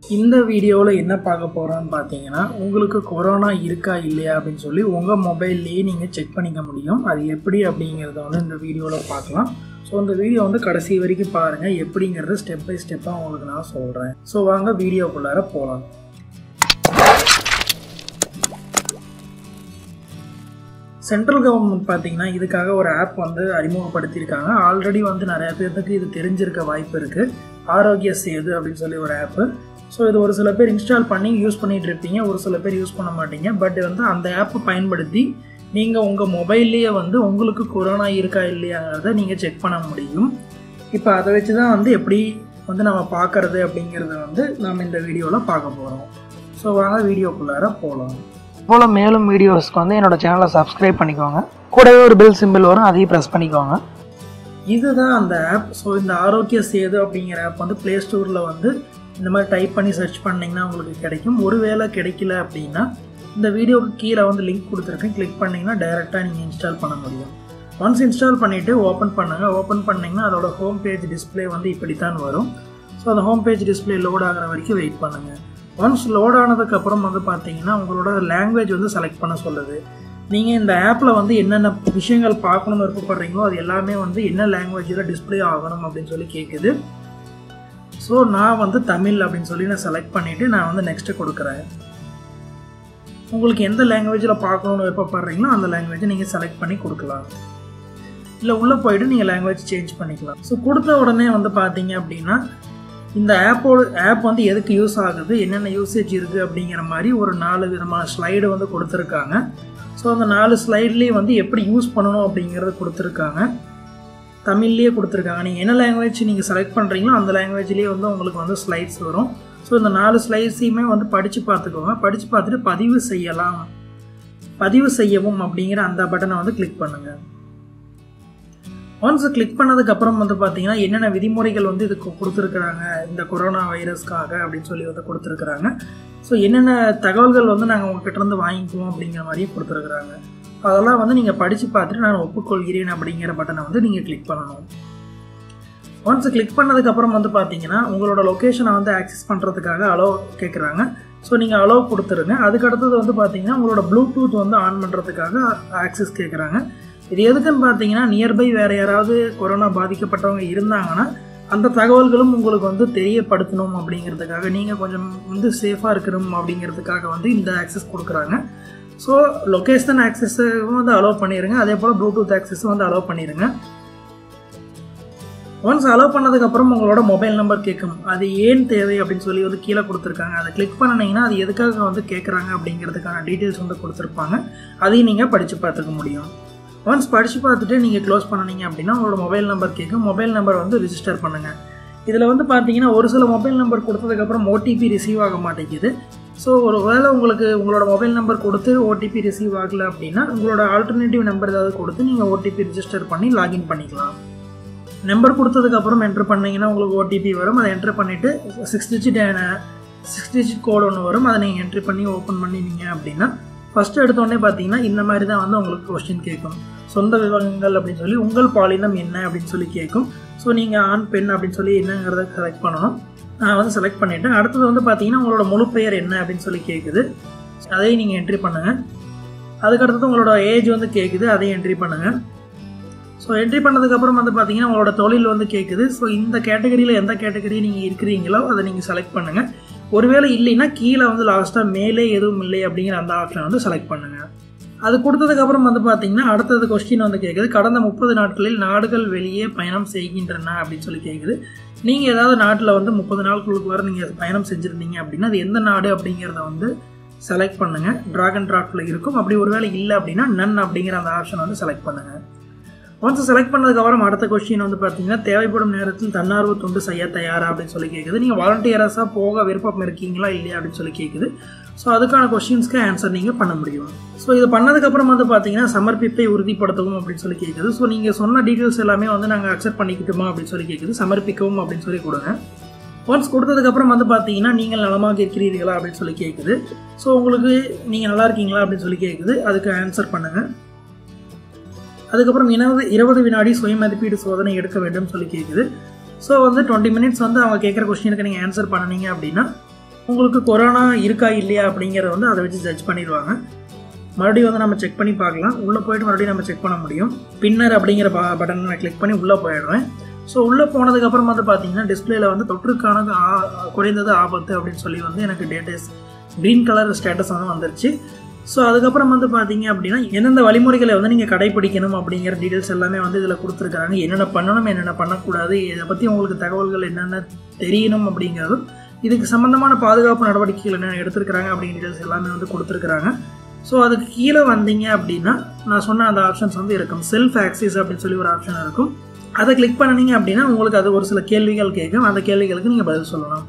இந்த வீடியோவில் என்ன பார்க்க போகிறோன்னு பார்த்தீங்கன்னா உங்களுக்கு கொரோனா இருக்கா இல்லையா அப்படின்னு சொல்லி உங்கள் மொபைல்லையே நீங்கள் செக் பண்ணிக்க முடியும் அது எப்படி அப்படிங்கிறத வந்து இந்த வீடியோவில் பார்க்கலாம் ஸோ இந்த வீடியோ வந்து கடைசி வரைக்கும் பாருங்கள் எப்படிங்கிறத ஸ்டெப் பை ஸ்டெப்பாக உங்களுக்கு நான் சொல்கிறேன் ஸோ வாங்க வீடியோக்குள்ளார போகலாம் சென்ட்ரல் கவர்மெண்ட் பார்த்தீங்கன்னா இதுக்காக ஒரு ஆப் வந்து அறிமுகப்படுத்தியிருக்காங்க ஆல்ரெடி வந்து நிறைய பேர்த்துக்கு இது தெரிஞ்சிருக்க வாய்ப்பு இருக்குது ஆரோக்கிய சேது அப்படின்னு சொல்லி ஒரு ஆப்பு ஸோ இது ஒரு சில பேர் இன்ஸ்டால் பண்ணி யூஸ் பண்ணிகிட்டு இருப்பீங்க ஒரு சில பேர் யூஸ் பண்ண மாட்டீங்க பட் வந்து அந்த ஆப்பை பயன்படுத்தி நீங்கள் உங்கள் மொபைல்லையே வந்து உங்களுக்கு கொரோனா இருக்கா இல்லையாங்கிறத நீங்கள் செக் பண்ண முடியும் இப்போ அதை வச்சு தான் வந்து எப்படி வந்து நம்ம பார்க்குறது அப்படிங்கிறத வந்து நம்ம இந்த வீடியோவில் பார்க்க போகிறோம் ஸோ வாங்க வீடியோக்குள்ளார போகலாம் போல் மேலும் வீடியோஸ்க்கு வந்து என்னோட சேனலை சப்ஸ்கிரைப் பண்ணிக்கோங்க கூடவே ஒரு பெல் சிம்பிள் வரும் அதையும் ப்ரெஸ் பண்ணிக்கோங்க இதுதான் அந்த ஆப் ஸோ இந்த ஆரோக்கிய சேது அப்படிங்கிற ஆப் வந்து ப்ளே ஸ்டோரில் வந்து இந்த மாதிரி டைப் பண்ணி சர்ச் பண்ணிங்கன்னா உங்களுக்கு கிடைக்கும் ஒருவேளை கிடைக்கல அப்படின்னா இந்த வீடியோவுக்கு கீழே வந்து லிங்க் கொடுத்துருக்கேன் கிளிக் பண்ணிங்கன்னா டைரெக்டாக நீங்கள் இன்ஸ்டால் பண்ண முடியும் ஒன்ஸ் இன்ஸ்டால் பண்ணிவிட்டு ஓப்பன் பண்ணுங்கள் ஓப்பன் பண்ணிங்கன்னா அதோட ஹோம் பேஜ் டிஸ்பிளே வந்து இப்படி தான் வரும் ஸோ அந்த ஹோம் பேஜ் டிஸ்பிளே லோட் ஆகிற வரைக்கும் வெயிட் பண்ணுங்கள் ஒன்ஸ் லோட் ஆனதுக்கப்புறம் வந்து பார்த்தீங்கன்னா உங்களோட லாங்குவேஜ் வந்து செலக்ட் பண்ண சொல்லுது நீங்கள் இந்த ஆப்பில் வந்து என்னென்ன விஷயங்கள் பார்க்கணும்னு விருப்பப்படுறீங்களோ அது எல்லாமே வந்து என்ன லாங்குவேஜில் டிஸ்பிளே ஆகணும் அப்படின்னு சொல்லி கேட்குது ஸோ நான் வந்து தமிழ் அப்படின்னு சொல்லி நான் செலக்ட் பண்ணிவிட்டு நான் வந்து நெக்ஸ்ட்டு கொடுக்குறேன் உங்களுக்கு எந்த லாங்குவேஜில் பார்க்கணுன்னு விருப்பப்படுறீங்களோ அந்த லாங்குவேஜை நீங்கள் செலக்ட் பண்ணி கொடுக்கலாம் இல்லை உள்ளே போயிட்டு நீங்கள் லாங்குவேஜ் சேஞ்ச் பண்ணிக்கலாம் ஸோ கொடுத்த உடனே வந்து பார்த்தீங்க அப்படின்னா இந்த ஆப்போட ஆப் வந்து எதுக்கு யூஸ் ஆகுது என்னென்ன யூசேஜ் இருக்குது அப்படிங்கிற மாதிரி ஒரு நாலு விதமான ஸ்லைடு வந்து கொடுத்துருக்காங்க ஸோ அந்த நாலு ஸ்லைட்லேயே வந்து எப்படி யூஸ் பண்ணணும் அப்படிங்கிறத கொடுத்துருக்காங்க தமிழ்லேயே கொடுத்துருக்காங்க நீங்கள் என்ன லாங்குவேஜ் நீங்கள் செலக்ட் பண்ணுறீங்களோ அந்த லாங்குவேஜ்லேயே வந்து உங்களுக்கு வந்து ஸ்லைட்ஸ் வரும் ஸோ இந்த நாலு ஸ்லைட்ஸையுமே வந்து படித்து பார்த்துக்கோங்க படித்து பார்த்துட்டு பதிவு செய்யலாம் பதிவு செய்யவும் அப்படிங்கிற அந்த பட்டனை வந்து கிளிக் பண்ணுங்கள் ஒன்ஸ் கிளிக் பண்ணதுக்கப்புறம் வந்து பார்த்தீங்கன்னா என்னென்ன விதிமுறைகள் வந்து இதுக்கு கொடுத்துருக்குறாங்க இந்த கொரோனா வைரஸ்க்காக அப்படின்னு சொல்லி வந்து கொடுத்துருக்குறாங்க ஸோ என்னென்ன தகவல்கள் வந்து நாங்கள் உங்ககிட்ட இருந்து வாங்கிக்குவோம் அப்படிங்கிற மாதிரியும் கொடுத்துருக்குறாங்க அதெல்லாம் வந்து நீங்கள் படித்து பார்த்துட்டு நான் ஒப்புக்கொள்கிறேன் அப்படிங்கிற பட்டனை வந்து நீங்கள் கிளிக் பண்ணணும் ஒன்ஸ் கிளிக் பண்ணதுக்கப்புறம் வந்து பார்த்தீங்கன்னா உங்களோட லொக்கேஷனை வந்து ஆக்சஸ் பண்ணுறதுக்காக அலோ கேட்குறாங்க ஸோ நீங்கள் அலோ கொடுத்துருங்க அதுக்கடுத்தது வந்து பார்த்தீங்கன்னா உங்களோட ப்ளூடூத் வந்து ஆன் பண்ணுறதுக்காக ஆக்சஸ் கேட்குறாங்க இது எதுக்குன்னு பார்த்தீங்கன்னா நியர்பை வேறு யாராவது கொரோனா பாதிக்கப்பட்டவங்க இருந்தாங்கன்னா அந்த தகவல்களும் உங்களுக்கு வந்து தெரியப்படுத்தணும் அப்படிங்கிறதுக்காக நீங்கள் கொஞ்சம் வந்து சேஃபாக இருக்கணும் அப்படிங்கிறதுக்காக வந்து இந்த ஆக்சஸ் கொடுக்குறாங்க ஸோ லொக்கேஷன் ஆக்சஸும் வந்து அலோவ் பண்ணிடுங்க அதே போல் ப்ளூடூத் ஆக்சஸும் வந்து அலோவ் பண்ணிடுங்க ஒன்ஸ் அலோவ் பண்ணதுக்கப்புறம் உங்களோட மொபைல் நம்பர் கேட்கும் அது ஏன் தேவை அப்படின்னு சொல்லி வந்து கீழே கொடுத்துருக்காங்க அதை கிளிக் பண்ணினீங்கன்னா அது எதுக்காக வந்து கேட்குறாங்க அப்படிங்கிறதுக்கான டீட்டெயில்ஸ் வந்து கொடுத்துருப்பாங்க அதையும் நீங்கள் படித்து பார்த்துக்க முடியும் ஒன்ஸ் படித்து பார்த்துட்டு நீங்கள் க்ளோஸ் பண்ணினீங்க அப்படின்னா உங்களோட மொபைல் நம்பர் கேட்கும் மொபைல் நம்பர் வந்து ரிஜிஸ்டர் பண்ணுங்கள் இதில் வந்து பார்த்தீங்கன்னா ஒரு சில மொபைல் நம்பர் கொடுத்ததுக்கப்புறம் ஓடிபி ரிசீவ் ஆக மாட்டேங்குது ஸோ ஒரு வேளை உங்களுக்கு உங்களோட மொபைல் நம்பர் கொடுத்து ஓடிபி ரிசீவ் ஆகலை அப்படின்னா உங்களோட ஆல்டர்னேட்டிவ் நம்பர் ஏதாவது கொடுத்து நீங்கள் ஓடிபி ரிஜிஸ்டர் பண்ணி லாகின் பண்ணிக்கலாம் நம்பர் கொடுத்ததுக்கப்புறம் என்ட்ரு பண்ணிங்கன்னா உங்களுக்கு ஓடிபி வரும் அதை என்ட்ரு பண்ணிவிட்டு six digit six digit code ஒன்று வரும் அதை நீங்கள் என்ட்ரி பண்ணி ஓப்பன் பண்ணினீங்க அப்படின்னா ஃபஸ்ட்டு எடுத்தோடனே பார்த்தீங்கன்னா இந்த மாதிரி தான் வந்து உங்களுக்கு கொஸ்டின் கேட்கும் சொந்த விவரங்கள் அப்படின்னு சொல்லி உங்கள் பாலினம் என்ன அப்படின்னு சொல்லி கேட்கும் ஸோ நீங்கள் ஆண் பெண் அப்படின்னு சொல்லி என்னங்கிறத செலக்ட் பண்ணணும் நான் வந்து செலக்ட் பண்ணிவிட்டேன் அடுத்தது வந்து பார்த்தீங்கன்னா உங்களோட முழு பெயர் என்ன அப்படின்னு சொல்லி கேட்குது அதையும் நீங்கள் என்ட்ரி பண்ணுங்கள் அதுக்கடுத்தது உங்களோட ஏஜ் வந்து கேட்குது அதையும் என்ட்ரி பண்ணுங்கள் ஸோ என்ட்ரி பண்ணதுக்கப்புறம் வந்து பார்த்தீங்கன்னா உங்களோட தொழில் வந்து கேட்குது ஸோ இந்த கேட்டகரியில் எந்த கேட்டகரி நீங்கள் இருக்கிறீங்களோ அதை நீங்கள் செலக்ட் பண்ணுங்கள் ஒருவேளை இல்லைன்னா கீழே வந்து லாஸ்ட்டாக மேலே எதுவும் இல்லை அப்படிங்கிற அந்த ஆப்ஷன் வந்து செலக்ட் பண்ணுங்கள் அது கொடுத்ததுக்கப்புறம் வந்து பார்த்தீங்கன்னா அடுத்தது கொஸ்டின் வந்து கேட்குது கடந்த முப்பது நாட்களில் நாடுகள் வெளியே பயணம் செய்கின்றன அப்படின்னு சொல்லி கேட்குது நீங்கள் ஏதாவது நாட்டில் வந்து முப்பது நாட்களுக்கு வர நீங்கள் பயணம் செஞ்சுருந்தீங்க அப்படின்னா அது எந்த நாடு அப்படிங்கிறத வந்து செலக்ட் பண்ணுங்கள் ட்ராகன் ட்ராஃப்டில் இருக்கும் அப்படி ஒருவேளை இல்லை அப்படின்னா நன் அப்படிங்கிற அந்த ஆப்ஷன் வந்து செலக்ட் பண்ணுங்கள் ஒன்ஸ் செலக்ட் பண்ணதுக்கப்புறம் அடுத்த கொஸ்டின் வந்து பார்த்தீங்கன்னா தேவைப்படும் நேரத்தில் தன்னார்வ தொண்டு செய்ய தயாரா அப்படின்னு சொல்லி கேட்குது நீங்கள் வாலண்டியர்ஸாக போக விருப்பம் இருக்கீங்களா இல்லையா அப்படின்னு சொல்லி கேட்குது ஸோ அதுக்கான கொஸ்டின்ஸ்க்கு ஆன்சர் நீங்கள் பண்ண முடியும் ஸோ இது பண்ணதுக்கப்புறம் வந்து பார்த்தீங்கன்னா சமர்ப்பிப்பை உறுதிப்படுத்தவும் அப்படின்னு சொல்லி கேட்குது ஸோ நீங்கள் சொன்ன டீட்டெயில்ஸ் எல்லாமே வந்து நாங்கள் அக்செப்ட் பண்ணிக்கிட்டோமா அப்படின்னு சொல்லி கேட்குது சமர்ப்பிக்கவும் அப்படின்னு சொல்லி கொடுங்க ஒன்ஸ் கொடுத்ததுக்கப்புறம் வந்து பார்த்தீங்கன்னா நீங்கள் நலமாக இருக்கிறீர்களா அப்படின்னு சொல்லி கேட்குது ஸோ உங்களுக்கு நீங்கள் நல்லா இருக்கீங்களா அப்படின்னு சொல்லி கேட்குது அதுக்கு ஆன்சர் பண்ணுங்கள் அதுக்கப்புறம் இருபது இருபது வினாடி சுய மதிப்பீடு சோதனை எடுக்க வேண்டும் சொல்லி கேட்குது ஸோ வந்து டுவெண்ட்டி மினிட்ஸ் வந்து அவங்க கேட்குற கொஸ்டினுக்கு நீங்கள் ஆன்சர் பண்ணினீங்க அப்படின்னா உங்களுக்கு கொரோனா இருக்கா இல்லையா அப்படிங்கிறத வந்து அதை வச்சு ஜட்ஜ் பண்ணிடுவாங்க மறுபடியும் வந்து நம்ம செக் பண்ணி பார்க்கலாம் உள்ளே போயிட்டு மறுபடியும் நம்ம செக் பண்ண முடியும் பின்னர் அப்படிங்கிற ப பட்டனை நான் கிளிக் பண்ணி உள்ளே போயிடுவேன் ஸோ உள்ளே போனதுக்கப்புறம் வந்து பார்த்தீங்கன்னா டிஸ்பிளேல வந்து தொற்றுக்கான ஆ- குறைந்தது ஆபத்து அப்படின்னு சொல்லி வந்து எனக்கு டேட்டஸ் க்ரீன் கலர் ஸ்டேட்டஸ் வந்து வந்துருச்சு ஸோ அதுக்கப்புறம் வந்து பார்த்தீங்க அப்படின்னா எந்தெந்த வழிமுறைகளை வந்து நீங்கள் கடைப்பிடிக்கணும் அப்படிங்கிற டீட்டெயில்ஸ் எல்லாமே வந்து இதில் கொடுத்துருக்காங்க என்னென்ன பண்ணணும் என்னென்ன பண்ணக்கூடாது இதை பற்றி உங்களுக்கு தகவல்கள் என்னென்ன தெரியணும் அப்படிங்கிறதும் இதுக்கு சம்மந்தமான பாதுகாப்பு நடவடிக்கைகள் என்ன எடுத்திருக்கிறாங்க அப்படிங்கிற டீட்டெயில்ஸ் எல்லாமே வந்து கொடுத்துருக்குறாங்க ஸோ அதுக்கு கீழே வந்தீங்க அப்படின்னா நான் சொன்ன அந்த ஆப்ஷன்ஸ் வந்து இருக்கும் செல்ஃப் ஆக்சிஸ் அப்படின்னு சொல்லி ஒரு ஆப்ஷன் இருக்கும் அதை கிளிக் பண்ணினீங்க அப்படின்னா உங்களுக்கு அது ஒரு சில கேள்விகள் கேட்கும் அந்த கேள்விகளுக்கு நீங்கள் பதில் சொல்லணும்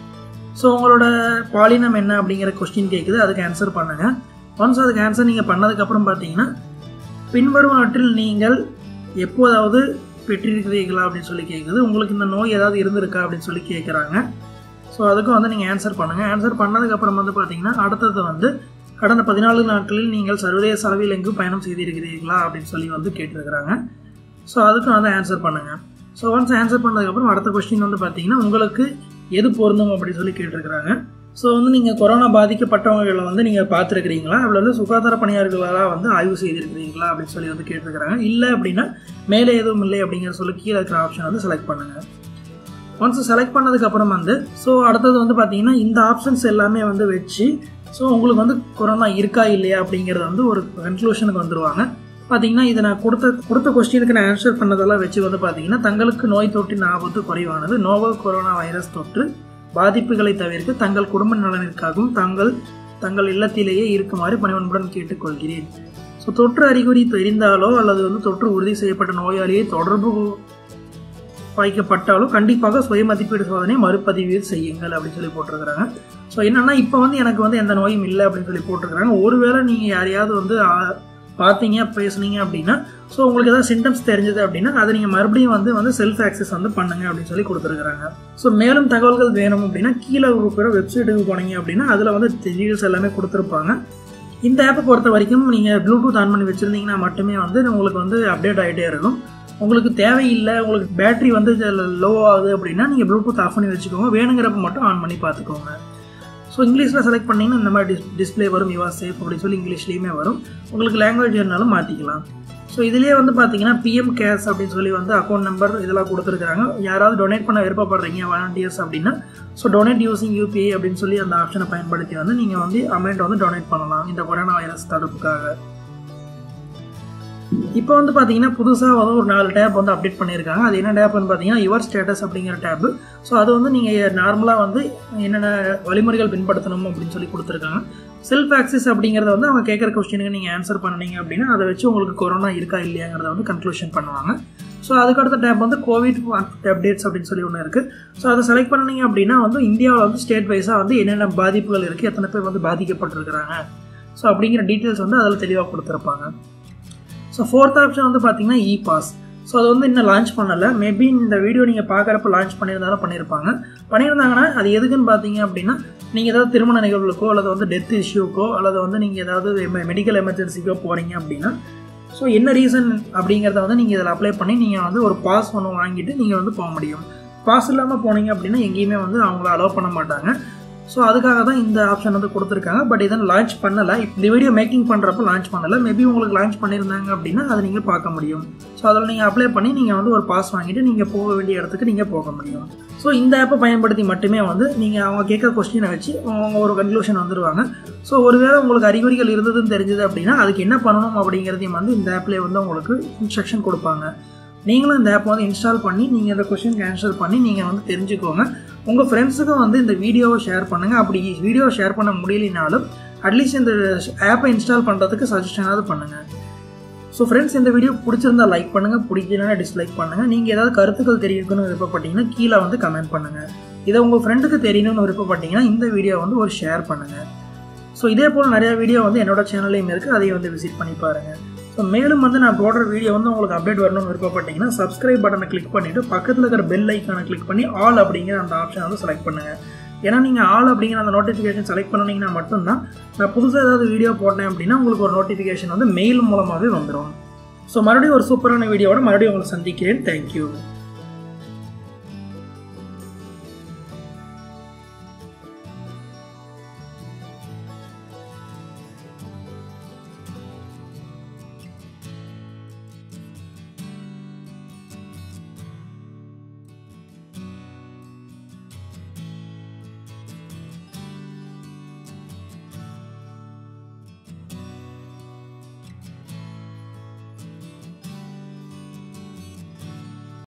ஸோ உங்களோட பாலினம் என்ன அப்படிங்கிற கொஸ்டின் கேட்குது அதுக்கு ஆன்சர் பண்ணுங்கள் ஒன்ஸ் அதுக்கு ஆன்சர் நீங்கள் பண்ணதுக்கப்புறம் பார்த்தீங்கன்னா பின்வரும் நாட்டில் நீங்கள் எப்போதாவது பெற்றிருக்கிறீர்களா அப்படின்னு சொல்லி கேட்குது உங்களுக்கு இந்த நோய் ஏதாவது இருந்திருக்கா அப்படின்னு சொல்லி கேட்குறாங்க ஸோ அதுக்கும் வந்து நீங்கள் ஆன்சர் பண்ணுங்கள் ஆன்சர் பண்ணதுக்கப்புறம் வந்து பார்த்தீங்கன்னா அடுத்தது வந்து கடந்த பதினாலு நாட்களில் நீங்கள் சர்வதேச அளவில் எங்கு பயணம் செய்திருக்கிறீர்களா அப்படின்னு சொல்லி வந்து கேட்டிருக்கிறாங்க ஸோ அதுக்கும் வந்து ஆன்சர் பண்ணுங்கள் ஸோ ஒன்ஸ் ஆன்சர் பண்ணதுக்கப்புறம் அடுத்த கொஸ்டின் வந்து பார்த்தீங்கன்னா உங்களுக்கு எது பொருந்தும் அப்படின்னு சொல்லி கேட்டிருக்கிறாங்க ஸோ வந்து நீங்கள் கொரோனா பாதிக்கப்பட்டவங்களை வந்து நீங்கள் பார்த்துருக்கிறீங்களா அதில் வந்து சுகாதார பணியாளர்களாக வந்து ஆய்வு செய்திருக்கிறீங்களா அப்படின்னு சொல்லி வந்து கேட்டிருக்கிறாங்க இல்லை அப்படின்னா மேலே எதுவும் இல்லை அப்படிங்கிற சொல்லி கீழே இருக்கிற ஆப்ஷன் வந்து செலக்ட் பண்ணுங்கள் ஒன்ஸ் செலக்ட் பண்ணதுக்கப்புறம் வந்து ஸோ அடுத்தது வந்து பார்த்தீங்கன்னா இந்த ஆப்ஷன்ஸ் எல்லாமே வந்து வச்சு ஸோ உங்களுக்கு வந்து கொரோனா இருக்கா இல்லையா அப்படிங்கிறது வந்து ஒரு கன்க்ளூஷனுக்கு வந்துருவாங்க பார்த்தீங்கன்னா இதை நான் கொடுத்த கொடுத்த கொஸ்டினுக்கு நான் ஆன்சர் பண்ணதெல்லாம் வச்சு வந்து பார்த்தீங்கன்னா தங்களுக்கு நோய் தொற்றின் ஆபத்து குறைவானது நோவல் கொரோனா வைரஸ் தொற்று பாதிப்புகளை தவிர்க்க தங்கள் குடும்ப நலனிற்காகவும் தங்கள் தங்கள் இல்லத்திலேயே இருக்குமாறு பணிவன்புடன் கேட்டுக்கொள்கிறேன் ஸோ தொற்று அறிகுறி தெரிந்தாலோ அல்லது வந்து தொற்று உறுதி செய்யப்பட்ட நோயாளியை தொடர்பு வைக்கப்பட்டாலும் கண்டிப்பாக சுய மதிப்பீடு சோதனை மறுபதிவு செய்யுங்கள் அப்படின்னு சொல்லி போட்டிருக்கிறாங்க ஸோ என்னன்னா இப்போ வந்து எனக்கு வந்து எந்த நோயும் இல்லை அப்படின்னு சொல்லி போட்டிருக்கிறாங்க ஒருவேளை நீங்கள் யாரையாவது வந்து ஆ, பார்த்தீங்க பேசுனீங்க அப்படின்னா ஸோ உங்களுக்கு ஏதாவது சிம்டம்ஸ் தெரிஞ்சது அப்படின்னா அதை நீங்கள் மறுபடியும் வந்து வந்து செல்ஃப் ஆக்சஸ் வந்து பண்ணுங்க அப்படின்னு சொல்லி கொடுத்துருக்காங்க ஸோ மேலும் தகவல்கள் வேணும் அப்படின்னா கீழே இருக்கிற வெப்சைட்டுக்கு போனீங்க அப்படின்னா அதில் வந்து டீட்டெயில்ஸ் எல்லாமே கொடுத்துருப்பாங்க இந்த ஆப்பை பொறுத்த வரைக்கும் நீங்கள் ப்ளூடூத் ஆன் பண்ணி வச்சுருந்தீங்கன்னா மட்டுமே வந்து உங்களுக்கு வந்து அப்டேட் ஆகிட்டே இருக்கும் உங்களுக்கு தேவையில்லை உங்களுக்கு பேட்டரி வந்து லோ ஆகுது அப்படின்னா நீங்கள் ப்ளூடூத் ஆஃப் பண்ணி வச்சுக்கோங்க வேணுங்கிறப்ப மட்டும் ஆன் பண்ணி பார்த்துக்கோங்க ஸோ இங்கிலீஷில் செலக்ட் பண்ணிங்கன்னா இந்த மாதிரி டிஸ் டிஸ்பிளே வரும் யுவா சேஃப் அப்படின்னு சொல்லி இங்கிலீஷ்லேயுமே வரும் உங்களுக்கு லாங்குவேஜ் வேணாலும் மாற்றிக்கலாம் ஸோ இதுலேயே வந்து பார்த்தீங்கன்னா பிஎம் கேர்ஸ் அப்படின்னு சொல்லி வந்து அக்கௌண்ட் நம்பர் இதெல்லாம் கொடுத்துருக்காங்க யாராவது டொனேட் பண்ண விருப்பப்படுறீங்க வாலண்டியர்ஸ் அப்படின்னா ஸோ டொனேட் யூசிங் யூபிஐ அப்படின்னு சொல்லி அந்த ஆப்ஷனை பயன்படுத்தி வந்து நீங்கள் வந்து அமௌண்ட் வந்து டொனேட் பண்ணலாம் இந்த கொரோனா வைரஸ் தடுப்புக்காக இப்போ வந்து பார்த்தீங்கன்னா புதுசாக வந்து ஒரு நாலு டேப் வந்து அப்டேட் பண்ணியிருக்காங்க அது என்ன டேப்னு பார்த்தீங்கன்னா யுவர் ஸ்டேட்டஸ் அப்படிங்கிற டேப் ஸோ அது வந்து நீங்கள் நார்மலாக வந்து என்னென்ன வழிமுறைகள் பின்படுத்தணும் அப்படின்னு சொல்லி கொடுத்துருக்காங்க செல்ஃப் ஆக்சிஸ் அப்படிங்கிறத வந்து அவங்க கேட்குற கொஸ்டினுக்கு நீங்கள் ஆன்சர் பண்ணீங்க அப்படின்னா அதை வச்சு உங்களுக்கு கொரோனா இருக்கா இல்லையாங்கிறத வந்து கன்க்ளூஷன் பண்ணுவாங்க ஸோ அதுக்கடுத்த டேப் வந்து கோவிட் அப்டேட்ஸ் அப்படின்னு சொல்லி ஒன்று இருக்குது ஸோ அதை செலக்ட் பண்ணீங்க அப்படின்னா வந்து இந்தியாவில் வந்து ஸ்டேட் வைஸாக வந்து என்னென்ன பாதிப்புகள் இருக்குது எத்தனை பேர் வந்து பாதிக்கப்பட்டிருக்கிறாங்க ஸோ அப்படிங்கிற டீட்டெயில்ஸ் வந்து அதில் தெளிவாக கொடுத்துருப்பாங்க ஸோ ஃபோர்த் ஆப்ஷன் வந்து பார்த்தீங்கன்னா இ பாஸ் ஸோ அது வந்து இன்னும் லான்ச் பண்ணலை மேபி இந்த வீடியோ நீங்கள் பார்க்குறப்ப லான்ச் பண்ணியிருந்தாலும் பண்ணியிருப்பாங்க பண்ணியிருந்தாங்கன்னா அது எதுக்குன்னு பார்த்தீங்க அப்படின்னா நீங்கள் ஏதாவது திருமண நிகழ்வுக்கோ அல்லது வந்து டெத் இஷ்யூக்கோ அல்லது வந்து நீங்கள் ஏதாவது மெடிக்கல் எமர்ஜென்சிக்கோ போகிறீங்க அப்படின்னா ஸோ என்ன ரீசன் அப்படிங்கிறத வந்து நீங்கள் இதில் அப்ளை பண்ணி நீங்கள் வந்து ஒரு பாஸ் ஒன்று வாங்கிட்டு நீங்கள் வந்து போக முடியும் பாஸ் இல்லாமல் போனீங்க அப்படின்னா எங்கேயுமே வந்து அவங்கள அலோவ் பண்ண மாட்டாங்க ஸோ அதுக்காக தான் இந்த ஆப்ஷன் வந்து கொடுத்துருக்காங்க பட் இதை லான்ச் பண்ணலை இந்த வீடியோ மேக்கிங் பண்ணுறப்ப லான்ச் பண்ணலை மேபி உங்களுக்கு லான்ச் பண்ணியிருந்தாங்க அப்படின்னா அதை நீங்கள் பார்க்க முடியும் ஸோ அதில் நீங்கள் அப்ளை பண்ணி நீங்கள் வந்து ஒரு பாஸ் வாங்கிட்டு நீங்கள் போக வேண்டிய இடத்துக்கு நீங்கள் போக முடியும் ஸோ இந்த ஆப்பை பயன்படுத்தி மட்டுமே வந்து நீங்கள் அவங்க கேட்குற கொஸ்டினை வச்சு அவங்க ஒரு கன்க்ளூஷன் வந்துடுவாங்க ஸோ ஒருவேளை உங்களுக்கு அறிகுறிகள் இருந்ததுன்னு தெரிஞ்சது அப்படின்னா அதுக்கு என்ன பண்ணணும் அப்படிங்கிறதையும் வந்து இந்த ஆப்லேயே வந்து உங்களுக்கு இன்ஸ்ட்ரக்ஷன் கொடுப்பாங்க நீங்களும் இந்த ஆப் வந்து இன்ஸ்டால் பண்ணி நீங்கள் இந்த கொஸ்டின் ஆன்சர் பண்ணி நீங்கள் வந்து தெரிஞ்சுக்கோங்க உங்கள் ஃப்ரெண்ட்ஸுக்கும் வந்து இந்த வீடியோவை ஷேர் பண்ணுங்கள் அப்படி வீடியோவை ஷேர் பண்ண முடியலனாலும் அட்லீஸ்ட் இந்த ஆப்பை இன்ஸ்டால் பண்ணுறதுக்கு சஜஷனாவது பண்ணுங்கள் ஸோ ஃப்ரெண்ட்ஸ் இந்த வீடியோ பிடிச்சிருந்தா லைக் பண்ணுங்கள் பிடிக்கலன்னா டிஸ்லைக் பண்ணுங்கள் நீங்கள் ஏதாவது கருத்துக்கள் தெரிவிக்கணும்னு விருப்பப்பட்டீங்கன்னா கீழே வந்து கமெண்ட் பண்ணுங்கள் இதை உங்கள் ஃப்ரெண்டுக்கு தெரியணும்னு விருப்பப்பட்டீங்கன்னா இந்த வீடியோ வந்து ஒரு ஷேர் பண்ணுங்கள் ஸோ இதே போல் நிறைய வீடியோ வந்து என்னோட சேனல்லையும் இருக்குது அதையும் வந்து விசிட் பண்ணி பாருங்கள் ஸோ மேலும் வந்து நான் போடுற வீடியோ வந்து உங்களுக்கு அப்டேட் வரணும்னு விருப்பப்பட்டீங்கன்னா சப்ஸ்கிரைப் பட்டனை கிளிக் பண்ணிவிட்டு பக்கத்தில் இருக்கிற பெல் ஐக்கானை கிளிக் பண்ணி ஆல் அப்படிங்கிற அந்த ஆப்ஷனை வந்து செலக்ட் பண்ணுங்கள் ஏன்னா நீங்கள் ஆல் அப்படிங்கிற அந்த நோட்டிஃபிகேஷன் செலக்ட் பண்ணிங்கன்னா மட்டும்தான் நான் புதுசாக ஏதாவது வீடியோ போட்டேன் அப்படின்னா உங்களுக்கு ஒரு நோட்டிஃபிகேஷன் வந்து மெயில் மூலமாகவே வந்துடும் ஸோ மறுபடியும் ஒரு சூப்பரான வீடியோவோட மறுபடியும் உங்களை சந்திக்கிறேன் தேங்க்யூ